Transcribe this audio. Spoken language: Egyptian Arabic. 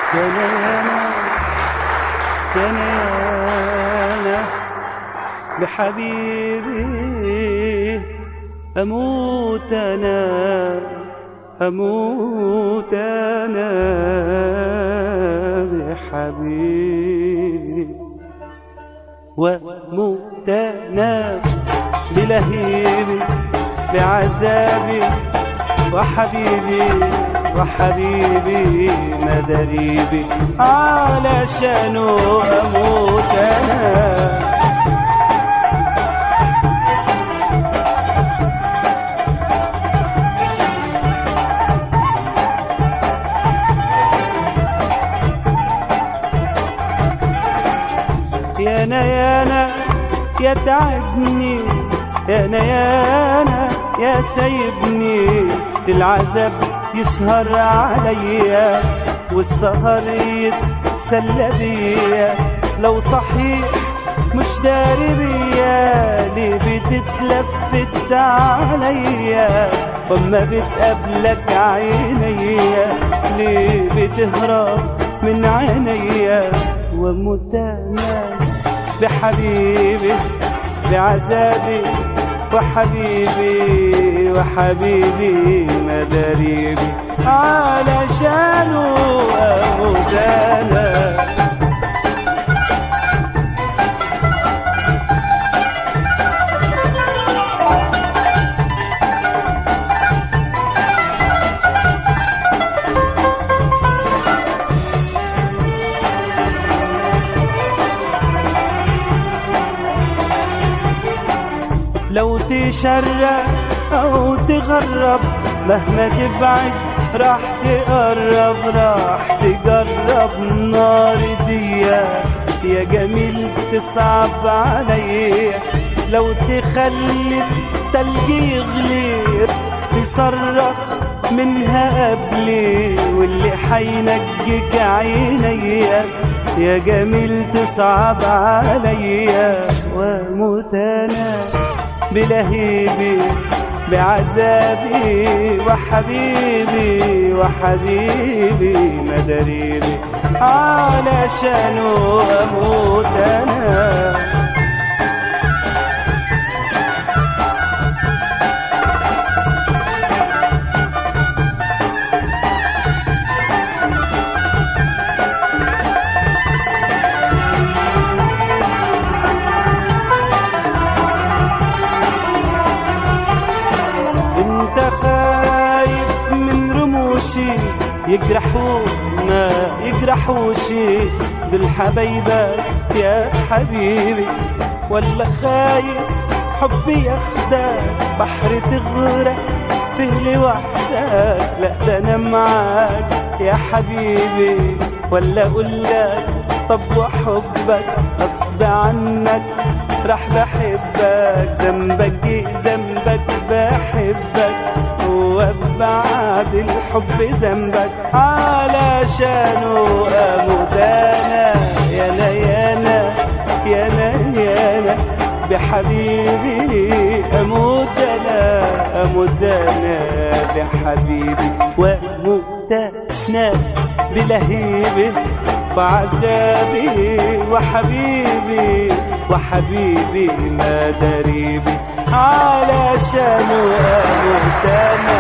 كان كان أنا بحبيبي أموت أنا أموت أنا بحبيبي وأموت أنا بلهيبي بعذابي وحبيبي وحبيبي مدريبي علشانه أموت أنا يانا يانا يا تعبني يانا يانا يا سيبني العذاب يسهر عليا والسهر يتسلى بيا لو صحيح مش داري بيا ليه بتتلفت عليا وما بتقابلك عينيا ليه بتهرب من عينيا ومتنا بحبيبي بعذابي وحبيبي وحبيبي مداريبي علشانه أموت أنا لو تشرق أو تغرب مهما تبعد راح تقرب راح تجرب نار ديا يا جميل تصعب عليا لو تخلي التلج يغلي تصرخ منها قبلي واللي حينجيك عينيا يا جميل تصعب عليا واموت انا بلهيبي بعذابي وحبيبي وحبيبي مدريبي علشانه اموت انا انت خايف من رموشي يجرحونا يجرحوشي بالحبايبة يا حبيبي ولا خايف حبي ياخدك بحر تغرق فيه لوحدك لا ده انا معاك يا حبيبي ولا اقول لك طب وحبك غصب عنك راح بحبك ذنبك إيه ذنبك بحبك وبعد الحب ذنبك علشانه اموت انا يانا يانا يانا يانا بحبيبي اموت انا اموت انا بحبيبي واموت انا بلهيبي بعذابي وحبيبي وحبيبي ما دريبي علشان اموت انا